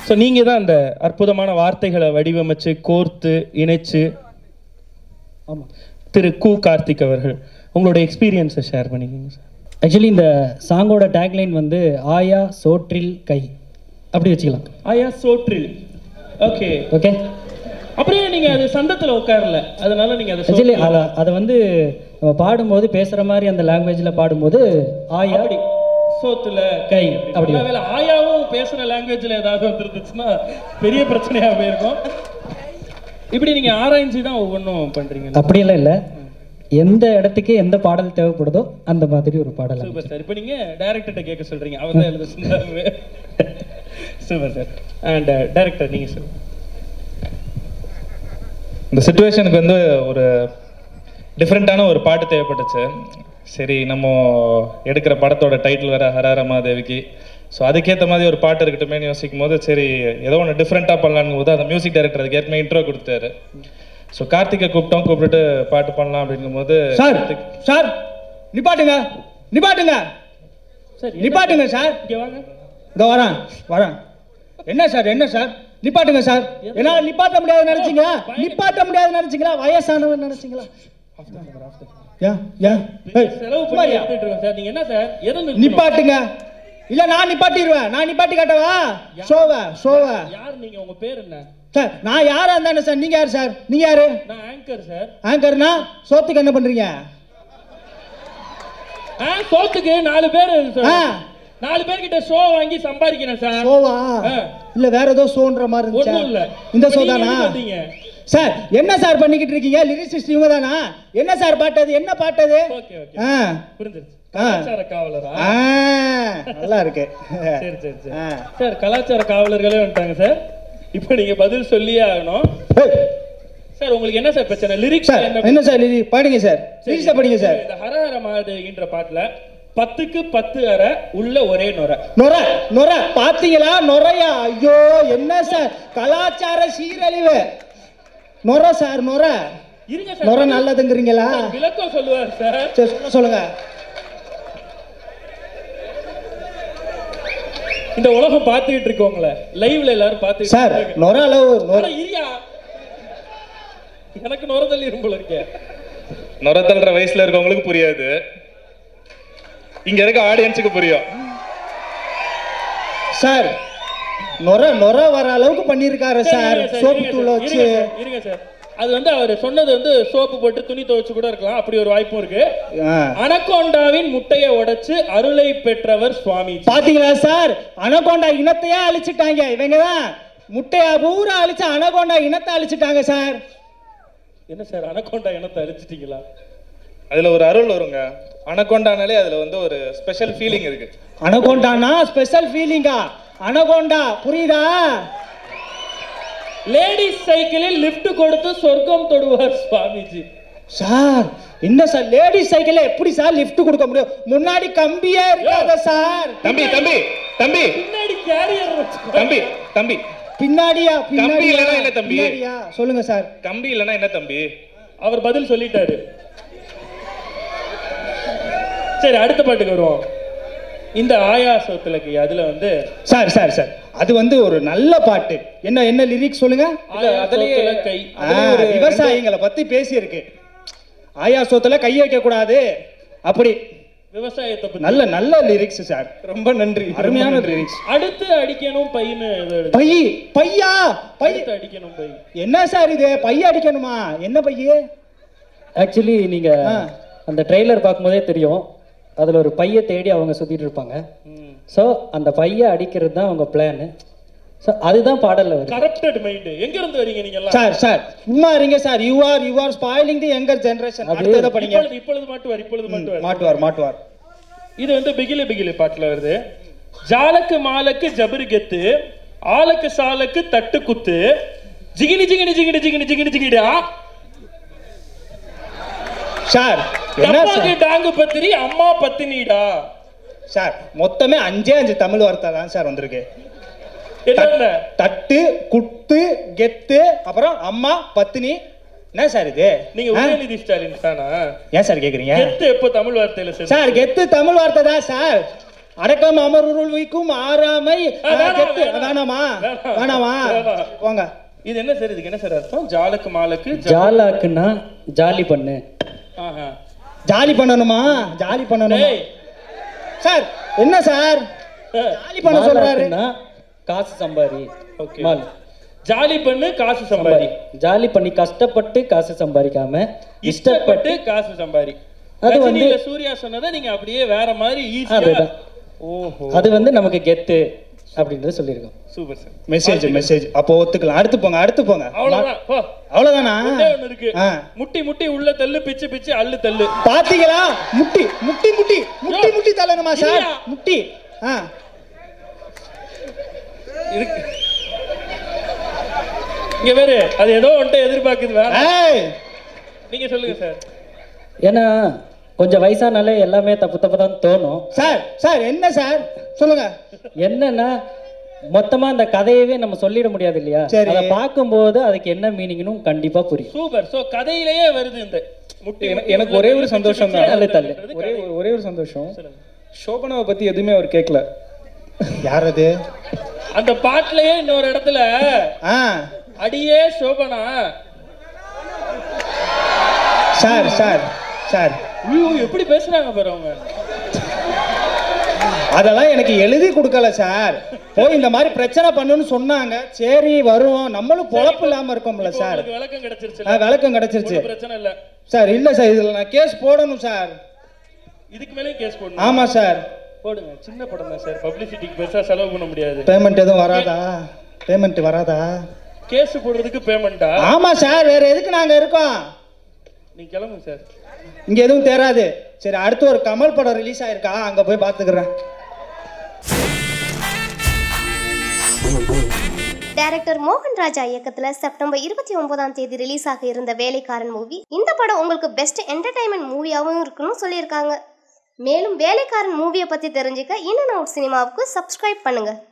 So நீங்கள் தான் அந்த அற்புதமான வார்த்தைகளை வடிவமைச்சு கோர்த்து இணைச்சு ஆமாம் திரு கு கார்த்திக் அவர்கள் உங்களோட எக்ஸ்பீரியன்ஸை ஷேர் பண்ணிக்கிங்க சார் ஆக்சுவலி இந்த சாங்கோட டேக்லைன் வந்து ஆயா சோற்றில் கை அப்படி வச்சுக்கலாம் ஆயா சோற்றில் ஓகே ஓகே அப்படியே நீங்க அது சந்தத்துல உட்காரல அதனால நீங்க அதை ஆக்சுவலி சோற்றுல- அதை அதை வந்து நம்ம பாடும்போது பேசுகிற மாதிரி அந்த லாங்குவேஜில் பாடும்போது ஆயா அப்படி சோத்துல கை அப்படி அப்படி ஒருவேளை ஆயாவும் பேசுற லாங்குவேஜ்ல ஏதாவது வந்துருந்துச்சுன்னா பெரிய பிரச்சனையா போயிருக்கும் இப்படி நீங்க ஆராய்ச்சி தான் ஒவ்வொன்றும் பண்றீங்க அப்படியெல்லாம் இல்லை எந்த இடத்துக்கு எந்த பாடல் தேவைப்படுதோ அந்த மாதிரி ஒரு பாடல் சூப்பர் சார் இப்போ நீங்க டைரக்டர்கிட்ட கேட்க சொல்றீங்க அவர் தான் எழுத சொன்னாரு சூப்பர் சார் அண்ட் டைரக்டர் நீங்க சொல்லுங்க இந்த சுச்சுவேஷனுக்கு வந்து ஒரு டிஃப்ரெண்ட்டான ஒரு பாட்டு தேவைப்பட்டுச்சு சரி நம்ம எடுக்கிற படத்தோட டைட்டில் வேற ஹரஹர மாதேவிக்கு ஸோ அதுக்கேற்ற மாதிரி ஒரு பாட்டு இருக்கட்டுமேனு யோசிக்கும் போது சரி ஏதோ ஒன்று டிஃப்ரெண்ட்டாக பண்ணலான்னு போது அந்த மியூசிக் டைரக்டர் அதுக்கு ஏற்கனவே இன்ட்ரோ கொடுத்தாரு ஸோ கார்த்திகை கூப்பிட்டோம் கூப்பிட்டுட்டு பாட்டு பண்ணலாம் அப்படிங்கும்போது சார் சார் நிப்பாட்டுங்க நிப்பாட்டுங்க சார் நிப்பாட்டுங்க சார் இங்க வாங்க இதோ வரேன் வரேன் என்ன சார் என்ன சார் நிப்பாட்டுங்க சார் என்னால நிப்பாட்ட முடியாது நினைச்சீங்களா நிப்பாட்ட முடியாது நினைச்சீங்களா வயசானவன் நினைச்சீங்களா ஏன் ஏன் ஏய், செலவு பண்ணி சும்மாரியா? எடுத்துட்டு இருக்கோம் சார் நீங்க என்ன சார் எதை நிறுத்தணும்? நிப்பாட்டுங்க இல்ல நான் நிப்பாட்டிடுவேன் நான் நிப்பாட்டி காட்டவா சோவ சோவ யார் நீங்க உங்க பேர் என்ன சார் நான் யாரா இருந்தானே சார் நீங்க யார் சார் நீங்க யாரு நான் ஆங்கர் சார் ஆங்கர்னா சோத்துக்கு என்ன பண்றீங்க ஆ சோத்துக்கு நாலு பேர் சார். ஆ. நாலு பேர்கிட்ட ஷோ வாங்கி சம்பாதிக்கிறேன் சார் சோவா ஆ. இல்ல வேற ஏதோ சோன்ற மாதிரி ஒண்ணும் இல்ல இருந்துச்சா இந்த இப்ப சோ நீங்க தானா எதுக்கு வந்தீங்க? சார் என்ன சார் பண்ணிக்கிட்டு இருக்கீங்க லிரிசிஸ்ட் இவங்க தானா என்ன சார் பாட்டது என்ன பாட்டது ஓகே ஓகே ஆ புரிஞ்சிருச்சு ஆ. கலாச்சார காவலரா ஆ, நல்லா இருக்கு சரி சரி சரி ஆ. சார் கலாச்சார காவலர்களே வந்துட்டாங்க சார் இப்போ நீங்க பதில் சொல்லியே ஆகணும் ஏய், சார் உங்களுக்கு என்ன சார் பிரச்சனை லிரிக்ஸ் சார் என்ன என்ன சார் லிரி படிங்க சார் லிரிக்ஸை படிங்க சார் இந்த ஹரஹர மகாதேவின்ற பாட்டுல பத்துக்கு பத்து அரை உள்ள ஒரே நொரை நொர நொர பாத்தீங்களா நொறையா ஐயோ என்ன சார் கலாச்சார சீரழிவு நொர சார் நொர இருங்க நொர சார் நல்லதுங்கிறீங்களா சார், விளக்கம் சொல்லுவார் சார் சரி சொல்ல சொல்லுங்க இந்த உலகம் பார்த்துக்கிட்டு இருக்கோங்களே லைவ்ல எல்லாரும் பார்த்துக்கிட்டு சார் இருக்காங்க. நொர அளவு நொர ஆனா, இருயா எனக்கு நுரதல் இரும்புல இருக்கே நுரத்தல்ற வயசுல இருக்கவங்களுக்கு புரியாது இங்க இருக்க ஆடியன்ஸுக்கு புரியும் சார் நொர நொர வர அளவுக்கு பண்ணிருக்காரு சார் இருங்க சார், சோப்பு இருங்க தூள் சார், வச்சு இருங்க சார், இருங்க சார் அது வந்து அவர் சொன்னது வந்து சோப்பு போட்டு துணி துவைச்சு கூட இருக்கலாம் அப்படி ஒரு வாய்ப்பும் இருக்கு ஆ. அனகோண்டாவின் முட்டையை உடைச்சு அருளை பெற்றவர் சுவாமி பாத்தீங்களா சார் அனகோண்டா இனத்தையே அழிச்சிட்டாங்க இவங்க தான் முட்டையா பூரா அழிச்சு அனகோண்டா இனத்தை அழிச்சிட்டாங்க சார் என்ன சார் அனகோண்டா இனத்தை அழிச்சிட்டீங்களா அதுல ஒரு அருள் வருங்க அனகொண்டானாலே அதுல வந்து ஒரு ஸ்பெஷல் ஃபீலிங் இருக்கு அனகோண்டானா ஸ்பெஷல் ஃபீலிங்கா அனகோண்டா புரியுதா லேடிஸ் சைக்கிளில் லிஃப்ட் கொடுத்து சொர்க்கம் தொடுவார் சுவாமிஜி சார் என்ன சார் லேடிஸ் சைக்கிள்ல எப்படி சார் லிஃப்ட் கொடுக்க முடியும் முன்னாடி கம்பியே இருக்காத சார் தம்பி தம்பி தம்பி பின்னாடி கேரியர் தம்பி தம்பி பின்னாடியா கம்பி பின்னாடியா இல்லைன்னா என்ன தம்பி? பின்னாடியா சொல்லுங்க சார் கம்பி இல்லைன்னா என்ன தம்பி அவர் பதில் சொல்லிட்டாரு சரி அடுத்த பாட்டுக்கு வருவோம் இந்த ஆயாசத்துலக்கு அதுல வந்து சார் சார் சார் அது வந்து ஒரு நல்ல பாட்டு என்ன என்ன லிரிக்ஸ் சொல்லுங்க ஆயாசத்துல கை ஆ, விவசாயிகளை பத்தி பேசியிருக்கு ஆயா சோத்துல கை வைக்க கூடாது அப்படி விவசாயத்தை பத்தி நல்ல நல்ல லிரிக்ஸ் சார் ரொம்ப நன்றி அருமையான லிரிக்ஸ் அடுத்து அடிக்கணும் பையனு இது எழுது. பை பையா பை அடுத்து அடிக்கணும் பை என்ன சார் இது பை அடிக்கணுமா என்ன பையே ஆக்சுவலி நீங்கள் ஆ. அந்த ட்ரெய்லர் பார்க்கும்போதே தெரியும் அதில் ஒரு பையை தேடி அவங்க சுற்றிட்டு இருப்பாங்க ஸோ அந்த பையை அடிக்கிறது தான் அவங்க பிளானு ஸோ அதுதான் பாடலில் வருது கரப்டட் மைண்ட் எங்க இருந்து வரீங்க நீங்க எல்லாம் சார் சார் சும்மா இருங்க sir you are you are spoiling the younger generation அது- அடுத்ததை படிங்க இப்பொழுது இப்பொழுது மாட்டுவார் இப்பொழுது மாட்டுவார் மாட்டுவார் மாட்டுவார் இது வந்து பிகிலி பிகிலி பாட்டுல வருது ஜாலக்கு மாலக்கு ஜபரு கெத்து ஆலக்கு சாலக்கு தட்டு குத்து ஜிகினி ஜிகினி ஜிகினி ஜிகினி ஜிகினி ஜிகிடா சார் என்ன டப்பாக்கு சார் டாங்கு பத்திரி அம்மா பத்தினிடா சார் மொத்தமே அஞ்சே அஞ்சு தமிழ் வார்த்தை தான் சார் வந்திருக்கு என்ன தட்டு குத்து கெத்து அப்புறம் அம்மா பத்தினி என்ன சார் இது நீங்க ஆ? உதயநிதி ஸ்டாலின் தானா ஏன் சார் கேக்குறீங்க கெத்து எப்போ தமிழ் வார்த்தையில சேர்ந்து சார் கெத்து தமிழ் வார்த்தை தான் சார் அடக்கம் அமருள் வைக்கும் ஆறாமை ஆ, வேணாம், கெத்து வேணாம். வேணாமா வேணாம். வேணாமா வேணாம். போங்க இது என்ன சார் இதுக்கு என்ன சார் அர்த்தம் ஜாலுக்கு மாலுக்கு ஜ- ஜாலாக்குன்னா ஜாலி பண்ணு ஆஹா. ஜாலி பண்ணணுமா ஜாலி பண்ணணுமா டேய், சார் என்ன சார் ஜாலி பண்ண சொல்றாரு ஜாலாக்குன்னா காசு சம்பாரி Okay. மால் ஜாலி பண்ணு காசு சம்பாதி ஜாலி பண்ணி கஷ்டப்பட்டு காசு சம்பாதிக்காம இஷ்டப்பட்டு காசு சம்பாதி அது அது வந்து- வந்து சூர்யா சொன்னதை நீங்க அப்படியே வேற மாதிரி ஈஸியா அதுதான். ஓஹோ அது வந்து நமக்கு கெத்து அப்படின்றது சொல்லியிருக்கோம் சூப்பர் சார் மெசேஜ் மெசேஜ் அப்போ ஒத்துக்கலாம் அடுத்து போங்க அடுத்து போங்க அவ்வளவுதான் போ. அவ்வளவுதானா ஒண்ணே ஒண்ணு இருக்கு ஆ. முட்டி முட்டி உள்ள தள்ளு பிச்சு பிச்சு அள்ளு தள்ளு பாத்தீங்களா முட்டி முட்டி முட்டி முட்டி முட்டி தள்ளணுமா சார் இல்லையா? முட்டி ஆ இருக்கு இங்க வேறு அது ஏதோ வந்துட்டு எதிர்பார்க்குது வேற ஏய் நீங்க சொல்லுங்க சார் ஏன்னா கொஞ்சம் வயசானாலே எல்லாமே தப்பு தப்பு தான் தோணும் சார் சார் என்ன சார் சொல்லுங்க என்னன்னா மொத்தமா அந்த கதையவே நம்ம சொல்லிட முடியாது இல்லையா சரி. அதை பார்க்கும்போது அதுக்கு என்ன மீனிங்னும் கண்டிப்பா புரியும் சூப்பர் சோ கதையிலேயே வருது இந்த முட்டி எனக்கு- முட்டி எனக்கு உள்ள ஒரே தள்ளு, ஒரு பிச்சு சந்தோஷம் பிச்சு தான். அள்ளு தள்ளு. தள்ளுன்றது ஒரே கதை. ஒரு- ஒரே ஒரு சந்தோஷம் சொல்லுங்க. சோபனாவை பத்தி எதுவுமே அவர் கேட்கல யார் அது அந்த பாட்டுலயே இன்னொரு இடத்துல ஆ அடியே சோபனா சார் சார் சார் ஐயோ எப்படி பேசுறாங்க பாரு அவங்க அதெல்லாம் எனக்கு எழுதி கொடுக்கல சார் போய் இந்த மாதிரி பிரச்சனை பண்ணுன்னு சொன்னாங்க சரி வருவோம் நம்மளும் பொழப்பு இல்லாம இருக்கோம்ல இப்போ சார் உங்களுக்கு விளக்கம் கிடைச்சிருச்சு ஆ, விளக்கம் கிடைச்சிருச்சு ஒண்ணும் பிரச்சனை இல்ல சார் இல்ல சார் இதுல நான் கேஸ் போடணும் சார் இதுக்கு மேலேயும் கேஸ் போடணும் ஆமா சார் போடுங்க சின்ன படம் தான் சார் பப்ளிசிட்டிக்கு பெருசா செலவு பண்ண முடியாது பேமெண்ட் எதுவும் வராதா பேமெண்ட் வராதா கேஸ் போடுறதுக்கு பேமெண்டா ஆமா சார் வேற எதுக்கு நாங்க இருக்கோம் நீங்க கிளம்புங்க சார் இங்க எதுவும் தேராது சரி அடுத்து ஒரு கமல் படம் ரிலீஸ் ஆயிருக்கா அங்க போய் பாத்துக்கிறேன் டைரக்டர் மோகன் ராஜா இயக்கத்துல செப்டம்பர் இருபத்தி ஒன்பதாம் தேதி ரிலீஸ் ஆக இருந்த வேலைக்காரன் மூவி இந்த படம் உங்களுக்கு பெஸ்ட் என்டர்டைன்மெண்ட் மூவியாகவும் இருக்குன்னு சொல்லியிருக்காங்க மேலும் வேலைக்காரன் மூவியை பத்தி தெரிஞ்சுக்க இன் அண்ட் அவுட் சினிமாவுக்கு சப்ஸ்கிரைப் பண்ணுங்க